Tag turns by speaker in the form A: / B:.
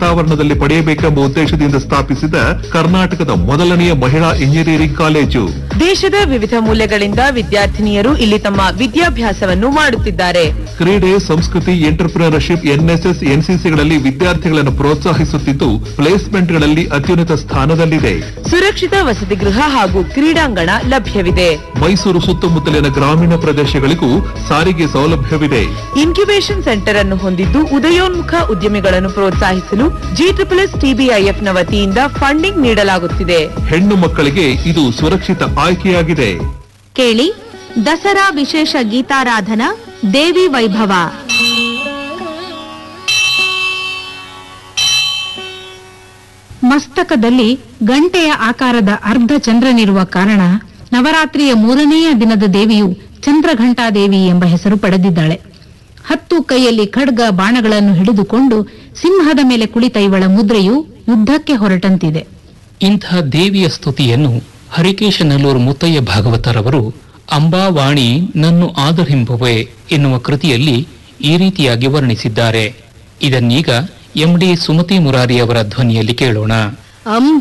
A: ವಾತಾವರಣದಲ್ಲಿ ಪಡೆಯಬೇಕೆಂಬ ಉದ್ದೇಶದಿಂದ ಸ್ಥಾಪಿಸಿದ ಕರ್ನಾಟಕದ ಮೊದಲನೆಯ ಮಹಿಳಾ ಇಂಜಿನಿಯರಿಂಗ್ ಕಾಲೇಜು
B: ದೇಶದ ವಿವಿಧ ಮೂಲೆಗಳಿಂದ ವಿದ್ಯಾರ್ಥಿನಿಯರು ಇಲ್ಲಿ ತಮ್ಮ ವಿದ್ಯಾಭ್ಯಾಸವನ್ನು ಮಾಡುತ್ತಿದ್ದಾರೆ
A: ಕ್ರೀಡೆ ಸಂಸ್ಕೃತಿ ಎಂಟರ್ಪ್ರಿನರ್ಶಿಪ್ ಎನ್ಎಸ್ಎಸ್ ಎನ್ಸಿಸಿಗಳಲ್ಲಿ ವಿದ್ಯಾರ್ಥಿಗಳನ್ನು ಪ್ರೋತ್ಸಾಹಿಸುತ್ತಿದ್ದು ಪ್ಲೇಸ್ಮೆಂಟ್ಗಳಲ್ಲಿ ಅತ್ಯುನ್ನತ ಸ್ಥಾನದಲ್ಲಿದೆ
B: ಸುರಕ್ಷಿತ ವಸತಿ ಗೃಹ ಹಾಗೂ ಕ್ರೀಡಾಂಗಣ ಲಭ್ಯವಿದೆ
A: ಮೈಸೂರು ಸುತ್ತಮುತ್ತಲಿನ ಗ್ರಾಮೀಣ ಪ್ರದೇಶಗಳಿಗೂ ಸಾರಿಗೆ ಸೌಲಭ್ಯವಿದೆ
B: ಇನ್ಕ್ಯುಬೇಷನ್ ಸೆಂಟರ್ ಅನ್ನು ಹೊಂದಿದ್ದು ಉದಯೋನ್ಮುಖ ಉದ್ಯಮಿಗಳನ್ನು ಪ್ರೋತ್ಸಾಹಿಸಲು ಜಿ ಟ್ರಿಪಲ್ ಎಸ್ ಟಿಬಿಐಎಫ್ನ ವತಿಯಿಂದ ಫಂಡಿಂಗ್ ನೀಡಲಾಗುತ್ತಿದೆ
A: ಹೆಣ್ಣು ಮಕ್ಕಳಿಗೆ ಇದು ಸುರಕ್ಷಿತ ಆಯ್ಕೆಯಾಗಿದೆ
C: ಕೇಳಿ ದಸರಾ ವಿಶೇಷ ಗೀತಾರಾಧನಾ ದೇವಿ ವೈಭವ
D: ಮಸ್ತಕದಲ್ಲಿ ಗಂಟೆಯ ಆಕಾರದ ಅರ್ಧ ಚಂದ್ರನಿರುವ ಕಾರಣ ನವರಾತ್ರಿಯ ಮೂರನೆಯ ದಿನದ ದೇವಿಯು ಚಂದ್ರಘಂಟಾದೇವಿ ಎಂಬ ಹೆಸರು ಪಡೆದಿದ್ದಾಳೆ ಹತ್ತು ಕೈಯಲ್ಲಿ ಖಡ್ಗ ಬಾಣಗಳನ್ನು ಹಿಡಿದುಕೊಂಡು ಸಿಂಹದ ಮೇಲೆ ಕುಳಿತ ಇವಳ ಮುದ್ರೆಯು ಯುದ್ಧಕ್ಕೆ ಹೊರಟಂತಿದೆ
E: ಇಂಥ ದೇವಿಯ ಸ್ತುತಿಯನ್ನು ಹರಿಕೇಶ ನಲ್ಲೂರು ಮುತ್ತಯ್ಯ ಭಾಗವತರವರು ಅಂಬಾವಾಣಿ ನನ್ನು ಆದರಿಂಬುವೆ ಎನ್ನುವ ಕೃತಿಯಲ್ಲಿ ಈ ರೀತಿಯಾಗಿ ವರ್ಣಿಸಿದ್ದಾರೆ ಇದನ್ನೀಗ ಎಂ ಡಿ ಸುಮತಿ ಮುರಾರಿ ಅವರ ಧ್ವನಿಯಲ್ಲಿ ಕೇಳೋಣ
C: ಅಂಬ